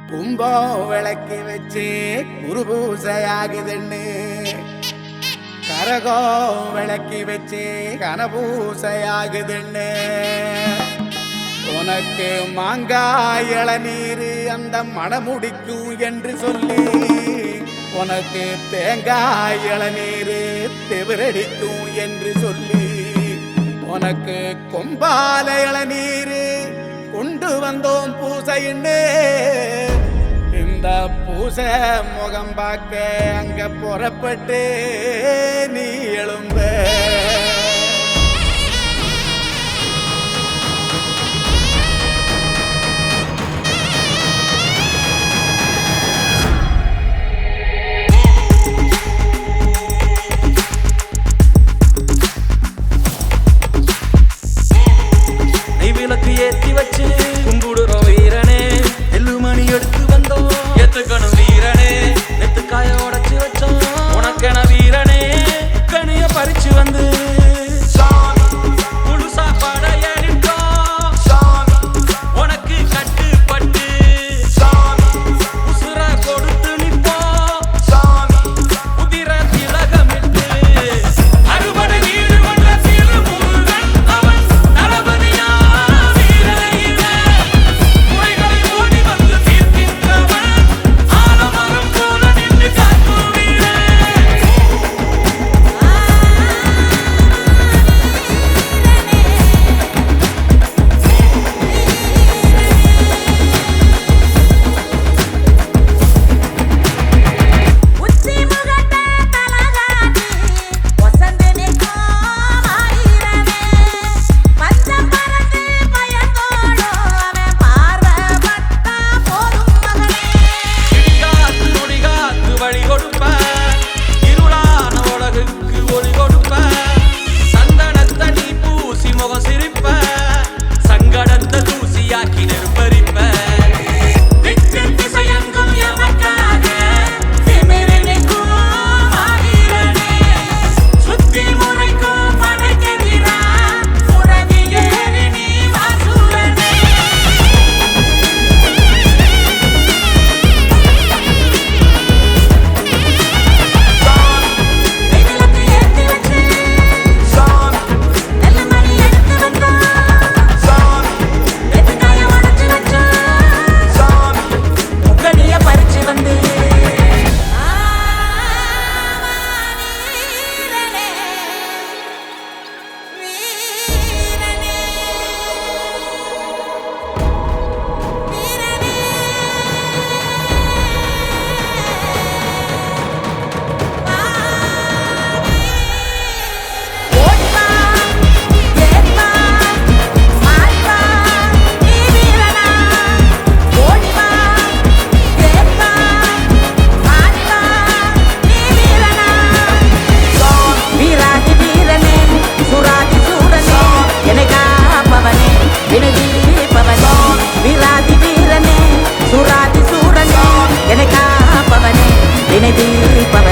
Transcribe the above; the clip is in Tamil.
கும்பம் விளக்கி வச்சு குருபூசையாகுதுன்னு கரகம் விளக்கி வச்சு கனபூசையாகுதுன்னு உனக்கு மாங்காய் இளநீர் அந்த மணமுடிக்கும் என்று சொல்லி உனக்கு தேங்காய் இளநீர் தெவிரடிக்கும் என்று சொல்லி உனக்கு கொம்பால இளநீர் கொண்டு வந்தோம் பூசைன்னு இந்த பூசை முகம் பார்க்க அங்க புறப்பட்டு நீ எழும்ப நெய்விளக்கு ஏத்தி வச்சு கும்பிடுறோம் வீரனே எள்ளுமணி எடுத்து வந்தோம் எத்துக்கணும் வீரனே நெத்துக்காய உடைச்சு வச்சோம் உனக்கென வீரனே கனிய பறிச்சு வந்து முழு சாப்பாடை அடித்தோம் உனக்கு கட்டுப்பட்டு உசுர கொடுத்து நிப்போம் உதிர திலகமிட்டு அறுபடை வீடு கொண்ட திருமுருகன் அவன் தளபதியா வீரனையிலே குறைகளை ஓடி வந்து தீர்க்கின்றவன் ஆலமரம் போல நின்று காக்கும் வீரன் உச்சி முகட்ட தலகாட்டி வசந்து நிற்கும் ஆயிரமே பஞ்சம் பறந்து பயந்தோடோ அவன் பார்வைப்பட்டா போதும் மகனே இடிகாத்து நொடிகாத்து வழி கொடுப்ப இருளான உலகுக்கு ஒளி கொடுப்ப சந்தனத்தை நீ பூசி முகம் சிரிப்ப சங்கடத்தை தூசியாக்கி நெருப்பரிப்ப விட்டு திசையெங்கும் எமக்காக திமிரு நிற்கும் ஆயிரனே. சுத்தி முறைக்கும் படைக்கெதிரா உறவி ஏறி நீ வாசூரனே விளக்கு ஏத்தி வச்சு நல்ல மணி எடுத்து வந்தோம் எதுக்காய உடைச்சு வச்சோம் முக்கணிய பறிச்சு வந்து வீரனே வீரனே வீரனே ஓடிவா ஏறிவா மாறிவா நீ வீரனா ஓடிவா ஏறிவா மாறிவா நீ வீரனா வீராதி வீரனே சுராதி சூரனே என்னை காப்பவனே வினதீபவனே வீராதி வீரனே சுராதி சூரனே என்னை காப்பவனே வினதீபவனே